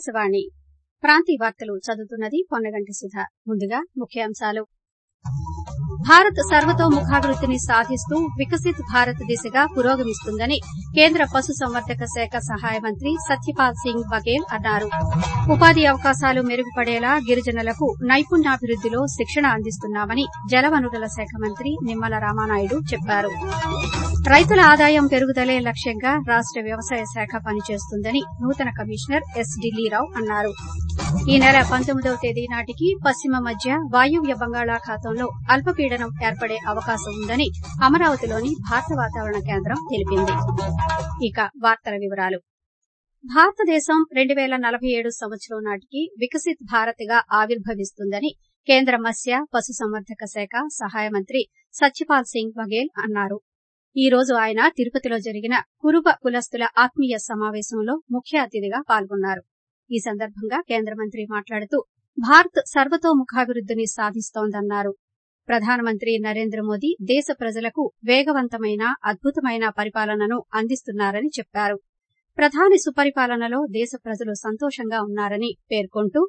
ఆకాశవాణి ప్రాంతీయ వార్తలు చదువుతున్నది పొన్నగంటి సుధ ముందుగా ముఖ్యాంశాలు భారత్ సర్వతోముఖాభివృద్దిని సాధిస్తూ వికసిత్ భారత్ దిశగా పురోగమిస్తుందని కేంద్ర పశుసంవర్ధక శాఖ సహాయ మంత్రి సత్యపాల్ సింగ్ బఘేల్ అన్నారు ఉపాధి అవకాశాలు మెరుగుపడేలా గిరిజనులకు నైపుణ్యాభివృద్దిలో శిక్షణ అందిస్తున్నామని జలవనరుల శాఖ మంత్రి నిమ్మల రామానాయుడు చెప్పారు రైతుల ఆదాయం పెరుగుదలే లక్ష్యంగా రాష్ట వ్యవసాయ శాఖ పనిచేస్తుందని నూతన కమిషనర్ ఎస్ ఢిల్లీరావు అన్నారు ఈ నెల పంతొమ్మిదవ తేదీ నాటికి పశ్చిమ మధ్య వాయువ్య బంగాళాఖాతంలో అల్పపీడనం ఏర్పడే అవకాశం ఉందని అమరావతిలోని భారత వాతావరణ కేంద్రం తెలిపింది ఇక వార్తల వివరాలు భారతదేశం రెండు పేల నలభై ఏడు సంవత్సరం నాటికి వికసిత్ భారత్ గా ఆవిర్భవిస్తుందని కేంద్ర మత్స్య పశుసంవర్ధక శాఖ సహాయ మంత్రి సత్యపాల్ సింగ్ బఘేల్ అన్నారు ఈ రోజు ఆయన తిరుపతిలో జరిగిన కురుబ కులస్తుల ఆత్మీయ సమావేశంలో ముఖ్య అతిథిగా పాల్గొన్నారు ఈ సందర్భంగా కేంద్ర మంత్రి మాట్లాడుతూ భారత్ సర్వతోముఖాభివృద్దిని సాధిస్తోందన్నారు ప్రధానమంత్రి నరేంద్ర మోదీ దేశ ప్రజలకు వేగవంతమైన అద్భుతమైన పరిపాలనను అందిస్తున్నారని చెప్పారు ప్రధాని సుపరిపాలనలో దేశ ప్రజలు సంతోషంగా ఉన్నారని పేర్కొంటూ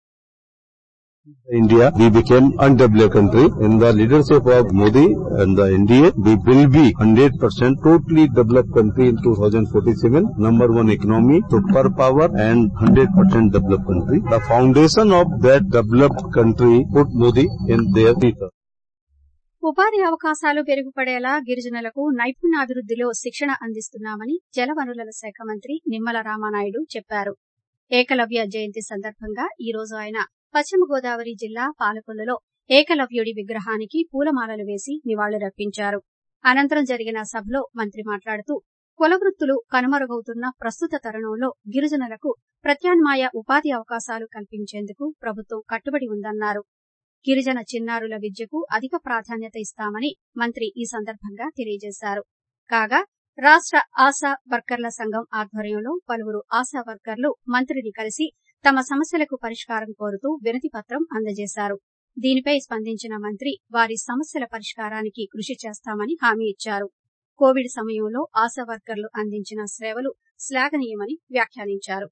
India, we became undeveloped country. In the leadership of Modi and the NDA, we will be 100% totally developed country in 2047. Number one economy, super power and 100% developed country. The foundation of that developed country put Modi in their leader. ఉపాధి అవకాశాలు పెరుగుపడేలా గిరిజనులకు నైపుణ్యాభివృద్దిలో శిక్షణ అందిస్తున్నామని జలవనరుల శాఖ మంత్రి నిమ్మల రామానాయుడు చెప్పారు ఏకలవ్య జయంతి సందర్భంగా ఈ రోజు ఆయన పశ్చిమ గోదావరి జిల్లా పాలకొల్లులో ఏకలవ్యుడి విగ్రహానికి పూలమాలలు వేసి నివాళులర్పించారు అనంతరం జరిగిన సభలో మంత్రి మాట్లాడుతూ కులవృత్తులు కనుమరుగవుతున్న ప్రస్తుత తరుణంలో గిరిజనులకు ప్రత్యామ్నాయ ఉపాధి అవకాశాలు కల్పించేందుకు ప్రభుత్వం కట్టుబడి ఉందన్నారు గిరిజన చిన్నారుల విద్యకు అధిక ప్రాధాన్యత ఇస్తామని మంత్రి ఈ సందర్భంగా తెలియజేశారు కాగా రాష్ట ఆశా వర్కర్ల సంఘం ఆధ్వర్యంలో పలువురు ఆశా వర్కర్లు మంత్రిని కలిసి తమ సమస్యలకు పరిష్కారం కోరుతూ వినతి పత్రం అందజేశారు దీనిపై స్పందించిన మంత్రి వారి సమస్యల పరిష్కారానికి కృషి చేస్తామని హామీ ఇచ్చారు కోవిడ్ సమయంలో ఆశా వర్కర్లు అందించిన సేవలు శ్లాఘనీయమని వ్యాఖ్యానించారు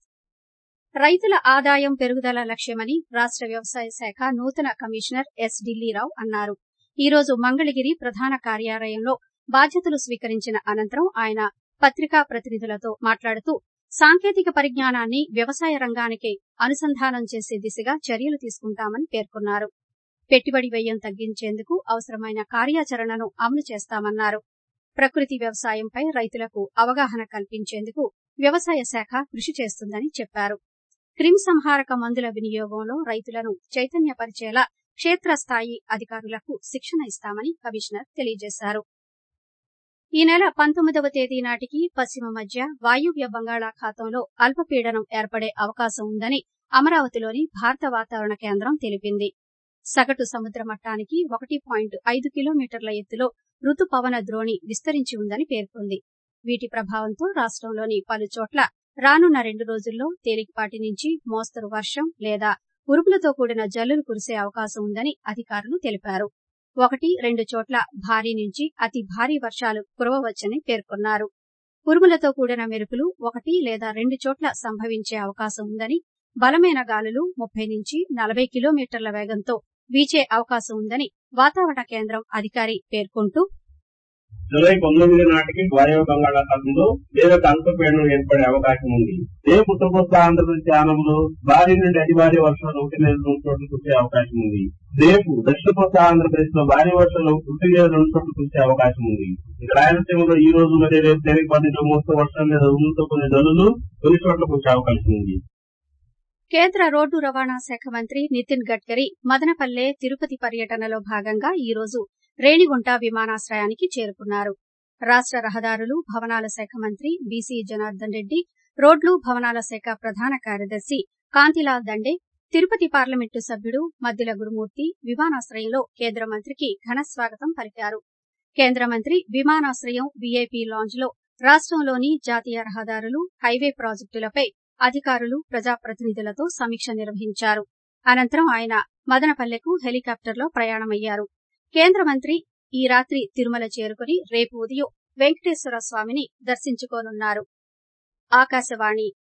రైతుల ఆదాయం పెరుగుదల లక్ష్యమని రాష్ట వ్యవసాయ శాఖ నూతన కమిషనర్ ఎస్ ఢిల్లీరావు అన్నారు ఈ రోజు మంగళగిరి ప్రధాన కార్యాలయంలో బాధ్యతలు స్వీకరించిన అనంతరం ఆయన పత్రికా ప్రతినిధులతో మాట్లాడుతూ సాంకేతిక పరిజ్ఞానాన్ని వ్యవసాయ రంగానికి అనుసంధానం చేసే దిశగా చర్యలు తీసుకుంటామని పేర్కొన్నారు పెట్టుబడి వ్యయం తగ్గించేందుకు అవసరమైన కార్యాచరణను అమలు చేస్తామన్నారు ప్రకృతి వ్యవసాయంపై రైతులకు అవగాహన కల్పించేందుకు వ్యవసాయ శాఖ కృషి చేస్తుందని చెప్పారు క్రిమి సంహారక మందుల వినియోగంలో రైతులను చైతన్యపరిచేలా క్షేత్రస్థాయి అధికారులకు శిక్షణ ఇస్తామని కమిషనర్ తెలియజేశారు ఈ నెల పంతొమ్మిదవ తేదీ నాటికి పశ్చిమ మధ్య వాయువ్య బంగాళాఖాతంలో అల్పపీడనం ఏర్పడే అవకాశం ఉందని అమరావతిలోని భారత వాతావరణ కేంద్రం తెలిపింది సగటు సముద్ర మట్టానికి ఒకటి పాయింట్ ఐదు కిలోమీటర్ల ఎత్తులో రుతుపవన ద్రోణి విస్తరించి ఉందని పేర్కొంది వీటి ప్రభావంతో రాష్టంలోని పలు చోట్ల రానున్న రెండు రోజుల్లో తేలికపాటి నుంచి మోస్తరు వర్షం లేదా ఉరుములతో కూడిన జల్లులు కురిసే అవకాశం ఉందని అధికారులు తెలిపారు ఒకటి రెండు చోట్ల భారీ నుంచి అతి భారీ వర్షాలు కురవవచ్చని పేర్కొన్నారు ఉరుములతో కూడిన మెరుపులు ఒకటి లేదా రెండు చోట్ల సంభవించే అవకాశం ఉందని బలమైన గాలులు ముప్పై నుంచి నలభై కిలోమీటర్ల వేగంతో వీచే అవకాశం ఉందని వాతావరణ కేంద్రం అధికారి పేర్కొంటూ జూలై పంతొమ్మిది నాటికి వాయువ్య బంగాళాఖాతంలో వేరొక అల్పపీడనం ఏర్పడే అవకాశం ఉంది రేపు ఉత్తర కోస్తా ఆంధ్రప్రదేశ్ యానంలో భారీ నుండి అతి భారీ వర్షాలు ఒకటి లేదా రెండు చోట్ల కురిసే అవకాశం ఉంది రేపు దక్షిణ కోస్తా ఆంధ్రప్రదేశ్ లో భారీ వర్షాలు ఒకటి లేదా రెండు చోట్ల కురిసే అవకాశం ఉంది ఇక రాయలసీమలో ఈ రోజు మరియు రేపు తేలికపాటి మోస్తరు వర్షాలు లేదా ఉరుములతో కొన్ని జల్లులు కొన్ని చోట్ల కురిసే అవకాశం ఉంది కేంద్ర రోడ్డు రవాణా శాఖ మంత్రి నితిన్ గడ్కరీ మదనపల్లె తిరుపతి పర్యటనలో భాగంగా ఈ రోజు రేణిగుంట విమానాశ్రయానికి చేరుకున్నారు రాష్ట రహదారులు భవనాల శాఖ మంత్రి బీసీ జనార్దన్ రెడ్డి రోడ్లు భవనాల శాఖ ప్రధాన కార్యదర్శి కాంతిలాల్ దండే తిరుపతి పార్లమెంటు సభ్యుడు మద్దిల గురుమూర్తి విమానాశ్రయంలో కేంద్ర మంత్రికి ఘన స్వాగతం పలికారు కేంద్ర మంత్రి విమానాశ్రయం వీఐపీ లాంజ్ లో రాష్టంలోని జాతీయ రహదారులు హైవే ప్రాజెక్టులపై అధికారులు ప్రజాప్రతినిధులతో సమీక్ష నిర్వహించారు అనంతరం ఆయన మదనపల్లెకు హెలికాప్టర్లో ప్రయాణమయ్యారు కేంద్ర మంత్రి ఈ రాత్రి తిరుమల చేరుకుని రేపు ఉదయం వెంకటేశ్వర స్వామిని దర్శించుకోనున్నారు ఆకాశవాణి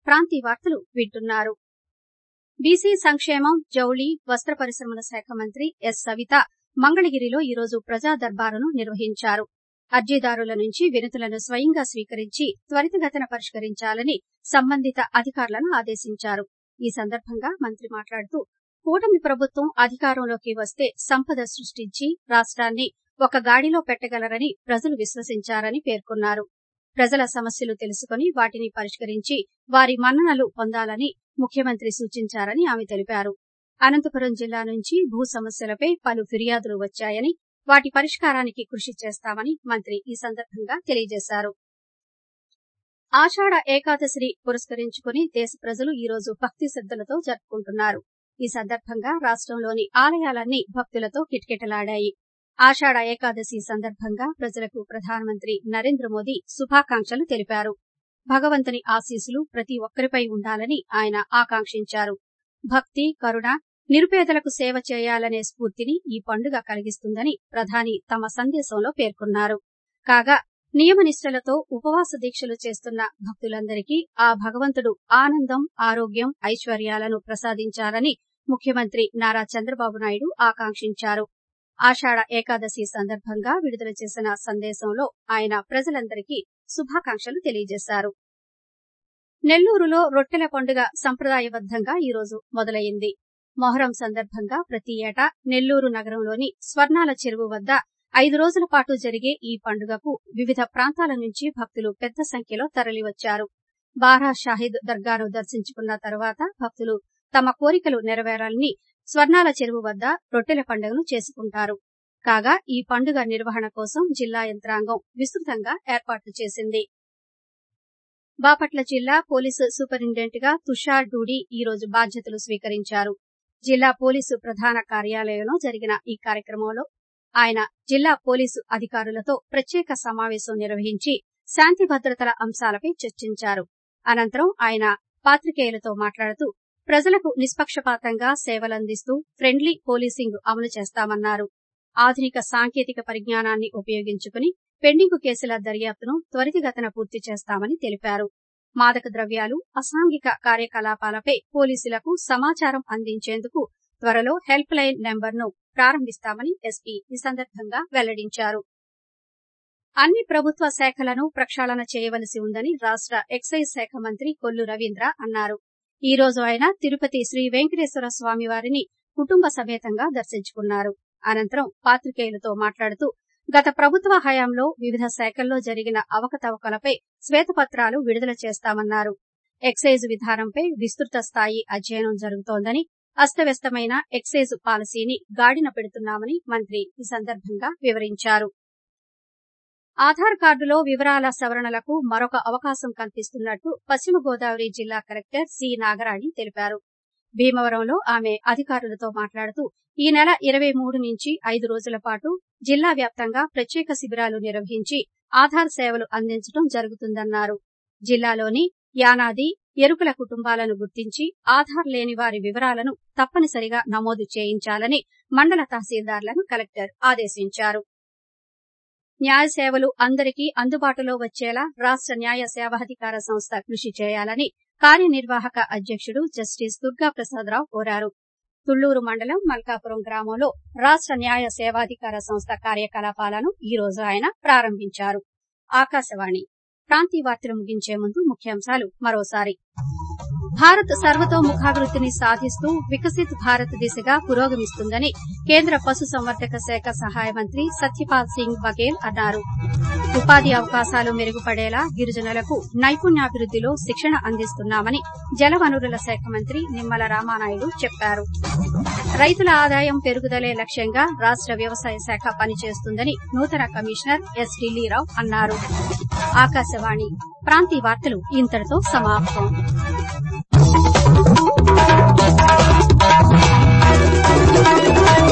ప్రాంతీయ వార్తలు వింటున్నారు బీసీ సంక్షేమం జౌళి వస్త్ర పరిశ్రమల శాఖ మంత్రి ఎస్ సవిత మంగళగిరిలో ఈరోజు ప్రజా దర్బారును నిర్వహించారు అర్జీదారుల నుంచి వినతులను స్వయంగా స్వీకరించి త్వరితగతిన పరిష్కరించాలని సంబంధిత అధికారులను ఆదేశించారు ఈ సందర్భంగా మంత్రి మాట్లాడుతూ కూటమి ప్రభుత్వం అధికారంలోకి వస్తే సంపద సృష్టించి రాష్ట్రాన్ని ఒక గాడిలో పెట్టగలరని ప్రజలు విశ్వసించారని పేర్కొన్నారు ప్రజల సమస్యలు తెలుసుకుని వాటిని పరిష్కరించి వారి మన్ననలు పొందాలని ముఖ్యమంత్రి సూచించారని ఆమె తెలిపారు అనంతపురం జిల్లా నుంచి భూ సమస్యలపై పలు ఫిర్యాదులు వచ్చాయని వాటి పరిష్కారానికి కృషి చేస్తామని మంత్రి ఈ సందర్భంగా తెలియజేశారు ఆషాఢ ఏకాదశిని పురస్కరించుకుని దేశ ప్రజలు ఈ రోజు భక్తి శ్రద్దలతో జరుపుకుంటున్నారు ఈ సందర్భంగా రాష్టంలోని ఆలయాలన్నీ భక్తులతో కిటకిటలాడాయి ఆషాఢ ఏకాదశి సందర్భంగా ప్రజలకు ప్రధానమంత్రి నరేంద్ర మోదీ శుభాకాంక్షలు తెలిపారు భగవంతుని ఆశీస్సులు ప్రతి ఒక్కరిపై ఉండాలని ఆయన ఆకాంక్షించారు భక్తి కరుణ నిరుపేదలకు సేవ చేయాలనే స్ఫూర్తిని ఈ పండుగ కలిగిస్తుందని ప్రధాని తమ సందేశంలో పేర్కొన్నారు కాగా నియమనిష్టలతో ఉపవాస దీక్షలు చేస్తున్న భక్తులందరికీ ఆ భగవంతుడు ఆనందం ఆరోగ్యం ఐశ్వర్యాలను ప్రసాదించాలని ముఖ్యమంత్రి నారా చంద్రబాబు నాయుడు ఆకాంక్షించారు ఆషాఢ ఏకాదశి సందర్భంగా విడుదల చేసిన సందేశంలో ఆయన ప్రజలందరికీ శుభాకాంక్షలు తెలియజేశారు నెల్లూరులో రొట్టెల పండుగ సంప్రదాయబద్దంగా ఈరోజు మొదలైంది మొహరం సందర్భంగా ప్రతి ఏటా నెల్లూరు నగరంలోని స్వర్ణాల చెరువు వద్ద ఐదు రోజుల పాటు జరిగే ఈ పండుగకు వివిధ ప్రాంతాల నుంచి భక్తులు పెద్ద సంఖ్యలో తరలివచ్చారు బారా షాహిద్ దర్గాను దర్శించుకున్న తర్వాత భక్తులు తమ కోరికలు నెరవేరాలని స్వర్ణాల చెరువు వద్ద రొట్టెల పండుగను చేసుకుంటారు కాగా ఈ పండుగ నిర్వహణ కోసం జిల్లా యంత్రాంగం విస్తృతంగా ఏర్పాట్లు చేసింది బాపట్ల జిల్లా పోలీసు సూపరింటెండెంట్ గా తుషార్ డూడి ఈ రోజు బాధ్యతలు స్వీకరించారు జిల్లా పోలీసు ప్రధాన కార్యాలయంలో జరిగిన ఈ కార్యక్రమంలో ఆయన జిల్లా పోలీసు అధికారులతో ప్రత్యేక సమావేశం నిర్వహించి శాంతి భద్రతల అంశాలపై చర్చించారు అనంతరం ఆయన పాత్రికేయులతో మాట్లాడుతూ ప్రజలకు నిష్పక్షపాతంగా సేవలందిస్తూ ఫ్రెండ్లీ పోలీసింగ్ అమలు చేస్తామన్నారు ఆధునిక సాంకేతిక పరిజ్ఞానాన్ని ఉపయోగించుకుని పెండింగ్ కేసుల దర్యాప్తును త్వరితగతిన పూర్తి చేస్తామని తెలిపారు మాదక ద్రవ్యాలు అసాంఘిక కార్యకలాపాలపై పోలీసులకు సమాచారం అందించేందుకు త్వరలో హెల్ప్ లైన్ నెంబర్ను ప్రారంభిస్తామని ఎస్పీ ఈ సందర్భంగా వెల్లడించారు అన్ని ప్రభుత్వ శాఖలను ప్రక్షాళన చేయవలసి ఉందని రాష్ట ఎక్సైజ్ శాఖ మంత్రి కొల్లు రవీంద్ర అన్నారు ఈ రోజు ఆయన తిరుపతి శ్రీ వెంకటేశ్వర స్వామి వారిని కుటుంబ సమేతంగా దర్శించుకున్నారు అనంతరం పాత్రికేయులతో మాట్లాడుతూ గత ప్రభుత్వ హయాంలో వివిధ శాఖల్లో జరిగిన అవకతవకలపై శ్వేతపత్రాలు విడుదల చేస్తామన్నారు ఎక్సైజ్ విధానంపై విస్తృత స్థాయి అధ్యయనం జరుగుతోందని అస్తవ్యస్తమైన ఎక్సైజ్ పాలసీని గాడిన పెడుతున్నామని మంత్రి ఈ సందర్భంగా వివరించారు ఆధార్ కార్డులో వివరాల సవరణలకు మరొక అవకాశం కల్పిస్తున్నట్టు పశ్చిమ గోదావరి జిల్లా కలెక్టర్ సి నాగరాణి తెలిపారు భీమవరంలో ఆమె అధికారులతో మాట్లాడుతూ ఈ నెల ఇరవై మూడు నుంచి ఐదు రోజుల పాటు జిల్లా వ్యాప్తంగా ప్రత్యేక శిబిరాలు నిర్వహించి ఆధార్ సేవలు అందించడం జరుగుతుందన్నారు జిల్లాలోని యానాది ఎరుకుల కుటుంబాలను గుర్తించి ఆధార్ లేని వారి వివరాలను తప్పనిసరిగా నమోదు చేయించాలని మండల తహసీల్దార్లను కలెక్టర్ ఆదేశించారు న్యాయ సేవలు అందరికీ అందుబాటులో వచ్చేలా రాష్ట న్యాయ సేవాధికార సంస్థ కృషి చేయాలని కార్యనిర్వాహక అధ్యకుడు జస్టిస్ దుర్గా ప్రసాదరావు కోరారు తుళ్లూరు మండలం మల్కాపురం గ్రామంలో రాష్ట న్యాయ సేవాధికార సంస్థ కార్యకలాపాలను ఈ రోజు ఆయన ప్రారంభించారు ఆకాశవాణి ప్రాంతీయ వార్తలు ముగించే ముందు ముఖ్యాంశాలు మరోసారి భారత్ సర్వతోముఖాభివృద్దిని సాధిస్తూ వికసిత్ భారత్ దిశగా పురోగమిస్తుందని కేంద్ర పశుసంవర్ధక శాఖ సహాయ మంత్రి సత్యపాల్ సింగ్ బఘేల్ అన్నారు ఉపాధి అవకాశాలు మెరుగుపడేలా గిరిజనులకు నైపుణ్యాభివృద్దిలో శిక్షణ అందిస్తున్నామని జలవనరుల శాఖ మంత్రి నిమ్మల రామానాయుడు చెప్పారు రైతుల ఆదాయం పెరుగుదలే లక్ష్యంగా రాష్ట వ్యవసాయ శాఖ పనిచేస్తుందని నూతన కమిషనర్ ఎస్ ఢిల్లీరావు అన్నారు ఆకాశవాణి ప్రాంతీయ వార్తలు ఇంతటితో సమాప్తం Thank you.